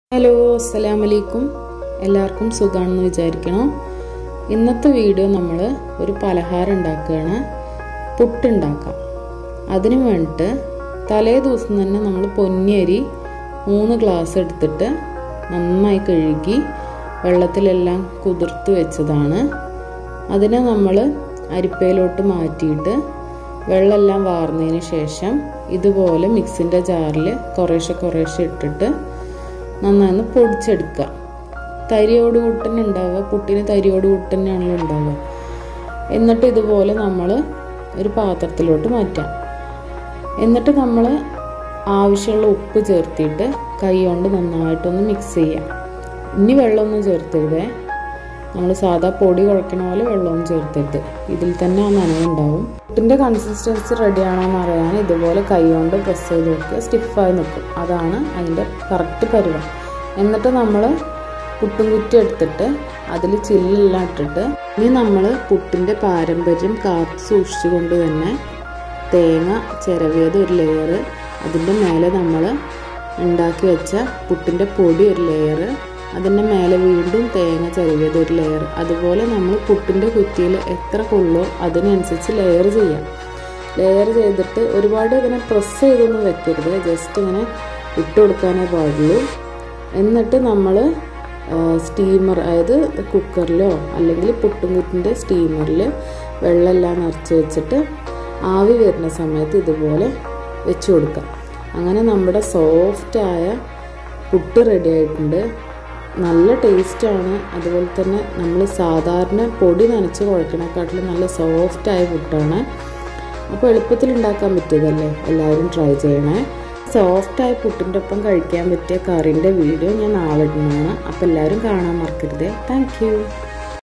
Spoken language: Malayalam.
ഹലോ അസ്സലാമു അലൈക്കും എല്ലാവർക്കും സുഖമാണെന്ന് വിചാരിക്കണം ഇന്നത്തെ വീഡിയോ നമ്മൾ ഒരു പലഹാരം ഉണ്ടാക്കുകയാണ് പുട്ടുണ്ടാക്കാം അതിന് വേണ്ടിയിട്ട് തലേ ദിവസം തന്നെ നമ്മൾ പൊന്നിയരി മൂന്ന് ഗ്ലാസ് എടുത്തിട്ട് നന്നായി കഴുകി വെള്ളത്തിലെല്ലാം കുതിർത്ത് വെച്ചതാണ് അതിനെ നമ്മൾ അരിപ്പയിലോട്ട് മാറ്റിയിട്ട് വെള്ളമെല്ലാം വാർന്നതിന് ശേഷം ഇതുപോലെ മിക്സിൻ്റെ ജാറിൽ കുറേശ്ശെ കുറേശ്ശെ ഇട്ടിട്ട് നന്നായി പൊടിച്ചെടുക്കുക തരിയോട് കൂട്ടന്നെ ഉണ്ടാവുക പുട്ടിന് തരിയോട് കൂട്ടന്നെയാണല്ലോ ഉണ്ടാവുക എന്നിട്ട് ഇതുപോലെ നമ്മൾ ഒരു പാത്രത്തിലോട്ട് മാറ്റാം എന്നിട്ട് നമ്മൾ ആവശ്യമുള്ള ഉപ്പ് ചേർത്തിട്ട് കൈ കൊണ്ട് നന്നായിട്ടൊന്ന് മിക്സ് ചെയ്യാം ഇനി വെള്ളമൊന്നും ചേർത്തരുതേ നമ്മൾ സാധാ പൊടി കുഴക്കണ പോലെ വെള്ളവും ചേർത്തിട്ട് ഇതിൽ തന്നെ ആ നനവുണ്ടാവും പുട്ടിൻ്റെ കൺസിസ്റ്റൻസി റെഡി ആണോ എന്ന് അറിയാൻ ഇതുപോലെ കൈ കൊണ്ട് പ്രസ് ചെയ്ത് നോക്കുക സ്റ്റിഫായി നിൽക്കും അതാണ് അതിൻ്റെ കറക്റ്റ് പരുവം എന്നിട്ട് നമ്മൾ പുട്ടും കുറ്റി എടുത്തിട്ട് അതിൽ ചില്ലെല്ലാം ഇട്ടിട്ട് ഇനി നമ്മൾ പുട്ടിൻ്റെ പാരമ്പര്യം കാത്തു സൂക്ഷിച്ചുകൊണ്ട് തന്നെ തേങ്ങ ചിരവിയത് ഒരു ലെയർ അതിൻ്റെ മേലെ നമ്മൾ ഉണ്ടാക്കി വെച്ച പുട്ടിൻ്റെ പൊടി ഒരു ലെയർ അതിൻ്റെ മേലെ വീണ്ടും തേങ്ങ ചിരവിയത് ഒരു ലെയർ അതുപോലെ നമ്മൾ പുട്ടിൻ്റെ കുറ്റിയിൽ എത്ര കൊള്ളോ അതിനനുസരിച്ച് ലെയർ ചെയ്യാം ലെയർ ചെയ്തിട്ട് ഒരുപാട് ഇങ്ങനെ പ്രസ് ചെയ്തൊന്നും വെക്കരുത് ജസ്റ്റ് ഇങ്ങനെ ഇട്ട് കൊടുക്കാനേ പാടുള്ളൂ എന്നിട്ട് നമ്മൾ സ്റ്റീമർ അതായത് കുക്കറിലോ അല്ലെങ്കിൽ പുട്ടുംകുറ്റിൻ്റെ സ്റ്റീമറിൽ വെള്ളമെല്ലാം നിറച്ച് വെച്ചിട്ട് ആവി വരുന്ന സമയത്ത് ഇതുപോലെ വെച്ച് കൊടുക്കാം അങ്ങനെ നമ്മുടെ സോഫ്റ്റായ പുട്ട് റെഡി ആയിട്ടുണ്ട് നല്ല ടേസ്റ്റാണ് അതുപോലെ തന്നെ നമ്മൾ സാധാരണ പൊടി നനച്ച് കുഴക്കണേക്കാട്ടിലും നല്ല സോഫ്റ്റായ പുട്ടാണ് അപ്പോൾ എളുപ്പത്തിൽ ഉണ്ടാക്കാൻ പറ്റിയതല്ലേ എല്ലാവരും ട്രൈ ചെയ്യണേ സോഫ്റ്റായ പുട്ടിൻ്റെ ഒപ്പം കഴിക്കാൻ പറ്റിയ കറിൻ്റെ വീഡിയോ ഞാൻ നാളെ ഇടുന്നതാണ് അപ്പോൾ എല്ലാവരും കാണാൻ മറക്കരുത് താങ്ക്